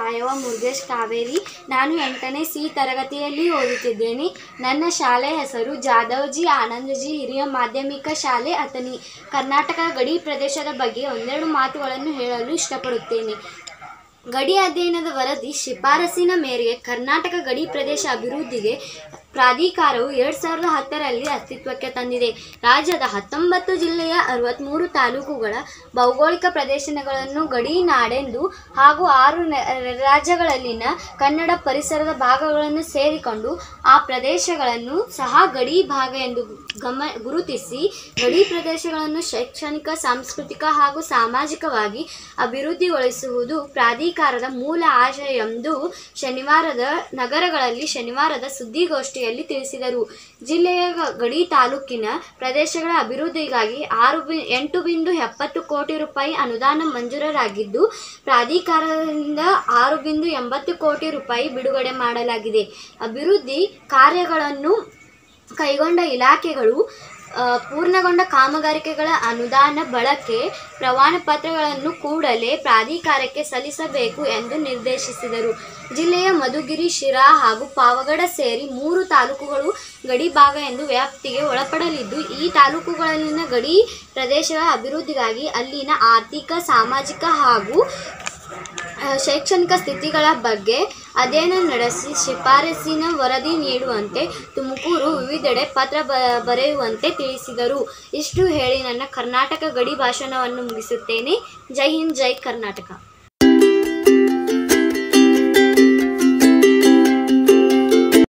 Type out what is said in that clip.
ಸಾಯವ ಮುರುಗೇಶ್ ಕಾವೇರಿ ನಾನು ಎಂಟನೇ ಸಿ ತರಗತಿಯಲ್ಲಿ ಓದುತ್ತಿದ್ದೇನೆ ನನ್ನ ಶಾಲೆ ಹೆಸರು ಜಾಧವ್ಜಿ ಆನಂದಜಿ ಹಿರಿಯ ಮಾಧ್ಯಮಿಕ ಶಾಲೆ ಅಥಣಿ ಕರ್ನಾಟಕ ಗಡಿ ಪ್ರದೇಶದ ಬಗ್ಗೆ ಒಂದೆರಡು ಮಾತುಗಳನ್ನು ಹೇಳಲು ಇಷ್ಟಪಡುತ್ತೇನೆ ಗಡಿ ಅಧ್ಯಯನದ ವರದಿ ಶಿಫಾರಸಿನ ಮೇರೆಗೆ ಕರ್ನಾಟಕ ಗಡಿ ಪ್ರದೇಶ ಅಭಿವೃದ್ಧಿಗೆ ಪ್ರಾಧಿಕಾರವು ಎರಡು ಸಾವಿರದ ಹತ್ತರಲ್ಲಿ ಅಸ್ತಿತ್ವಕ್ಕೆ ತಂದಿದೆ ರಾಜ್ಯದ ಹತ್ತೊಂಬತ್ತು ಜಿಲ್ಲೆಯ ಅರವತ್ತ್ಮೂರು ತಾಲೂಕುಗಳ ಭೌಗೋಳಿಕ ಪ್ರದೇಶಗಳನ್ನು ಗಡಿ ನಾಡೆಂದು ಹಾಗೂ ಆರು ನ- ರಾಜ್ಯಗಳಲ್ಲಿನ ಕನ್ನಡ ಪರಿಸರದ ಭಾಗಗಳನ್ನು ಸೇರಿಕೊಂಡು ಆ ಪ್ರದೇಶಗಳನ್ನು ಸಹ ಗಡಿ ಭಾಗ ಎಂದು ಗಮ ಗುರುತಿಸಿ ಗಡಿ ಪ್ರದೇಶಗಳನ್ನು ಶೈಕ್ಷಣಿಕ ಸಾಂಸ್ಕೃತಿಕ ಹಾಗೂ ಸಾಮಾಜಿಕವಾಗಿ ಅಭಿವೃದ್ಧಿಗೊಳಿಸುವುದು ಪ್ರಾಧಿಕಾರದ ಮೂಲ ಆಶಯ ಎಂದು ಶನಿವಾರದ ನಗರಗಳಲ್ಲಿ ಶನಿವಾರದ ಸುದ್ದಿಗೋಷ್ಠಿಯಲ್ಲಿ ತಿಳಿಸಿದರು ಜಿಲ್ಲೆಯ ಗ- ಗಡಿ ತಾಲೂಕಿನ ಪ್ರದೇಶಗಳ ಅಭಿವೃದ್ಧಿಗಾಗಿ ಆರು ಬಿ ಎಂಟು ಬಿಂದು ಎಪ್ಪತ್ತು ಕೋಟಿ ರೂಪಾಯಿ ಅನುದಾನ ಮಂಜೂರಾಗಿದ್ದು ಪ್ರಾಧಿಕಾರದಿಂದ ಆರು ಬಿಂದು ಎಂಬತ್ತು ಕೋಟಿ ರೂಪಾಯಿ ಬಿಡುಗಡೆ ಮಾಡಲಾಗಿದೆ ಅಭಿವೃದ್ಧಿ ಕಾರ್ಯಗಳನ್ನು ಕೈಗೊಂಡ ಇಲಾಖೆಗಳು ಆ, ಪೂರ್ಣಗೊಂಡ ಕಾಮಗಾರಿಕೆಗಳ ಅನುದಾನ ಬಳಕೆ ಪ್ರಮಾಣ ಪತ್ರಗಳನ್ನು ಕೂಡಲೇ ಪ್ರಾಧಿಕಾರಕ್ಕೆ ಸಲ್ಲಿಸಬೇಕು ಎಂದು ನಿರ್ದೇಶಿಸಿದರು ಜಿಲ್ಲೆಯ ಮಧುಗಿರಿ ಶಿರಾ ಹಾಗೂ ಪಾವಗಡ ಸೇರಿ ಮೂರು ತಾಲೂಕುಗಳು ಗಡಿ ಭಾಗ ಎಂದು ವ್ಯಾಪ್ತಿಗೆ ಒಳಪಡಲಿದ್ದು ಈ ತಾಲೂಕುಗಳಲ್ಲಿನ ಗಡಿ ಪ್ರದೇಶಗಳ ಅಭಿವೃದ್ಧಿಗಾಗಿ ಅಲ್ಲಿನ ಆರ್ಥಿಕ ಸಾಮಾಜಿಕ ಹಾಗೂ ಆ, ಶೈಕ್ಷಣಿಕ ಸ್ಥಿತಿಗಳ ಬಗ್ಗೆ ಅಧ್ಯಯನ ನಡೆಸಿ ಶಿಫಾರಸಿನ ವರದಿ ನೀಡುವಂತೆ ತುಮಕೂರು ವಿವಿಧೆಡೆ ಪತ್ರ ಬ ಬರೆಯುವಂತೆ ತಿಳಿಸಿದರು ಇಷ್ಟು ಹೇಳಿ ನನ್ನ ಕರ್ನಾಟಕ ಗಡಿ ಭಾಷಣವನ್ನು ಮುಗಿಸುತ್ತೇನೆ ಜೈ ಹಿಂದ್ ಜೈ ಕರ್ನಾಟಕ